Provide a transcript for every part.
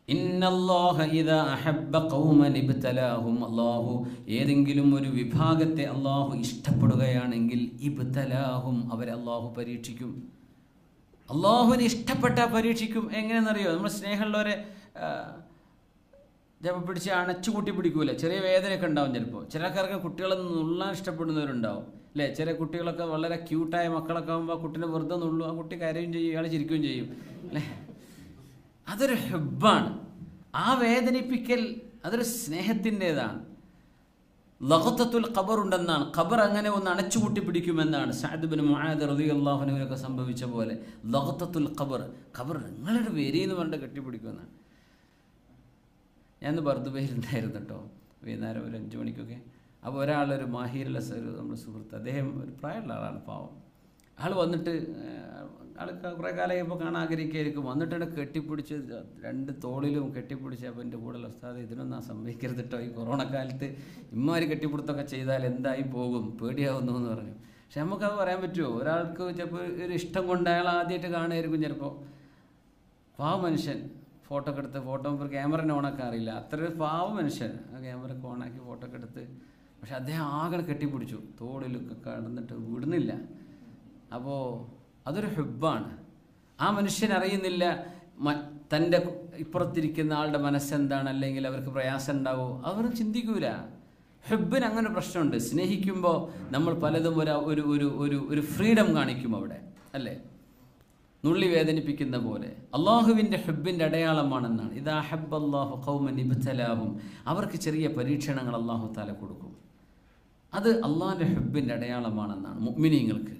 ഇന്നല്ലാഹ ഇദാ അഹബ്ബ ഖൗമൻ ഇബ്തലാഹും അല്ലാഹു ഏതെങ്കിലും ഒരു വിഭാഗത്തെ അല്ലാഹു ഇഷ്ടപ്പെടുകയാണെങ്കിൽ ഇബ്തലാഹും അവരെ അല്ലാഹു പരീക്ഷിക്കും അള്ളാഹുവിന് ഇഷ്ടപ്പെട്ട പരീക്ഷിക്കും എങ്ങനെയെന്നറിയോ നമ്മൾ സ്നേഹമുള്ളവരെ ചിലപ്പോൾ പിടിച്ച് അണച്ചു കൂട്ടി പിടിക്കൂല ചെറിയ വേദനയൊക്കെ ഉണ്ടാവും ചിലപ്പോൾ ചില ആൾക്കാർക്ക് കുട്ടികളെ നുള്ളാൻ ഇഷ്ടപ്പെടുന്നവരുണ്ടാവും അല്ലേ ചില കുട്ടികളൊക്കെ വളരെ ക്യൂട്ടായ മക്കളൊക്കെ ആകുമ്പോൾ ആ കുട്ടീനെ വെറുതെ നുള്ളു ആ കുട്ടി കരയും ചെയ്യും ഇയാൾ ചിരിക്കുകയും ചെയ്യും അല്ലേ അതൊരു ഹെബാണ് ആ വേദനിപ്പിക്കൽ അതൊരു സ്നേഹത്തിൻ്റെതാണ് ലഹത്തത്തുൽ ഖബർ ഉണ്ടെന്നാണ് ഖബർ അങ്ങനെ ഒന്ന് അണച്ചുകൂട്ടി പിടിക്കുമെന്നാണ് സാദിബിന് മുആദ് റളിയല്ലാഹുവിനൊക്കെ സംഭവിച്ച പോലെ ലഹത്തത്തുൽ ഖബർ ഖബർ നിങ്ങളുടെ പേര് എന്ന് പറഞ്ഞിട്ട് കെട്ടിപ്പിടിക്കുമെന്നാണ് ഞാൻ ബർദുബയിലുണ്ടായിരുന്നു കേട്ടോ വൈകുന്നേരം ഒരു അഞ്ച് മണിക്കൊക്കെ അപ്പോൾ ഒരാളൊരു മാഹിറുള്ള ഒരു നമ്മുടെ സുഹൃത്ത് അദ്ദേഹം ഒരു പ്രായമുള്ള ആളാണ് പാവം ആൾ വന്നിട്ട് ആൾ കുറേ കാലം കഴിയുമ്പോൾ കാണാൻ ആഗ്രഹിക്കായിരിക്കും വന്നിട്ടാണ് കെട്ടിപ്പിടിച്ച് രണ്ട് തോളിലും കെട്ടിപ്പിടിച്ച് അപ്പോൾ എൻ്റെ കൂടെ ഉസ്താദ് ഇതിനൊന്നും സംഭവിക്കരുത് കേട്ടോ ഈ കൊറോണ കാലത്ത് ഇമ്മാര് കെട്ടിപ്പിടുത്തൊക്കെ ചെയ്താൽ എന്തായി പോകും പേടിയാവുന്നു എന്ന് പറഞ്ഞു പക്ഷെ നമുക്കത് പറയാൻ പറ്റുമോ ഒരാൾക്ക് ചിലപ്പോൾ ഒരു ഇഷ്ടം കൊണ്ട് അയാൾ ആദ്യമായിട്ട് കാണുമായിരിക്കും ചിലപ്പോൾ പാവ മനുഷ്യൻ ഫോട്ടോ ഒക്കെ എടുത്ത് ഫോട്ടോ ഇപ്പോൾ ക്യാമറ ഓണാക്കാൻ അറിയില്ല അത്ര ഒരു പാവ മനുഷ്യൻ ആ ക്യാമറ ഒക്കെ ഓണാക്കി ഫോട്ടോ ഒക്കെ എടുത്ത് പക്ഷെ അദ്ദേഹം ആകെ കെട്ടിപ്പിടിച്ചു തോളിലൊക്കെ കടന്നിട്ട് വിടുന്നില്ല അപ്പോൾ അതൊരു ഹെബാണ് ആ മനുഷ്യൻ അറിയുന്നില്ല തൻ്റെ ഇപ്പുറത്തിരിക്കുന്ന ആളുടെ മനസ്സെന്താണ് അല്ലെങ്കിൽ അവർക്ക് പ്രയാസം ഉണ്ടാവുമോ അവർ ചിന്തിക്കൂല ഹെബിന് അങ്ങനെ പ്രശ്നമുണ്ട് സ്നേഹിക്കുമ്പോൾ നമ്മൾ പലതും ഒരു ഒരു ഒരു ഒരു ഒരു ഫ്രീഡം കാണിക്കും അവിടെ അല്ലേ നുള്ളി വേദനിപ്പിക്കുന്ന പോലെ അള്ളാഹുവിൻ്റെ ഹെബിൻ്റെ അടയാളമാണെന്നാണ് ഇതാ ഹബ്ബ് അള്ളാഹു കൗമൻ ഇബ്തലാഹും അവർക്ക് ചെറിയ പരീക്ഷണങ്ങൾ അള്ളാഹു താല കൊടുക്കും അത് അള്ളാഹിൻ്റെ ഹെബിൻ്റെ അടയാളമാണെന്നാണ് മുഗ്മിനീങ്ങൾക്ക്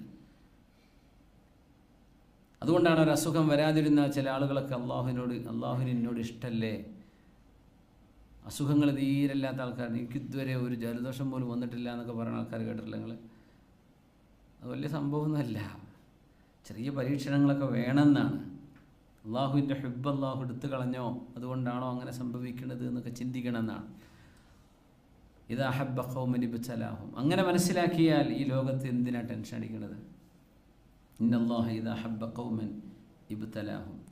അതുകൊണ്ടാണ് ഒരു അസുഖം വരാതിരുന്ന ചില ആളുകളൊക്കെ അള്ളാഹുവിനോട് അള്ളാഹുവിനോട് ഇഷ്ടമല്ലേ അസുഖങ്ങൾ തീരല്ലാത്ത ആൾക്കാർ എനിക്ക് ഇതുവരെ ഒരു ജലദോഷം പോലും വന്നിട്ടില്ല എന്നൊക്കെ പറയുന്ന ആൾക്കാർ കേട്ടിട്ടില്ല നിങ്ങൾ അത് വലിയ സംഭവമൊന്നുമല്ല ചെറിയ പരീക്ഷണങ്ങളൊക്കെ വേണമെന്നാണ് അള്ളാഹുവിൻ്റെ ഹെബ് അള്ളാഹു എടുത്തു കളഞ്ഞോ അതുകൊണ്ടാണോ അങ്ങനെ സംഭവിക്കുന്നത് എന്നൊക്കെ ചിന്തിക്കണമെന്നാണ് ഇത് അഹബ്ബ ഖൗമനിബലാഹും അങ്ങനെ മനസ്സിലാക്കിയാൽ ഈ ലോകത്ത് എന്തിനാ ടെൻഷൻ അടിക്കുന്നത് ഇന്നല്ലാഹ ഇത് അഹബ്ബ ഖൗമൻ ഇബ്തലാഹും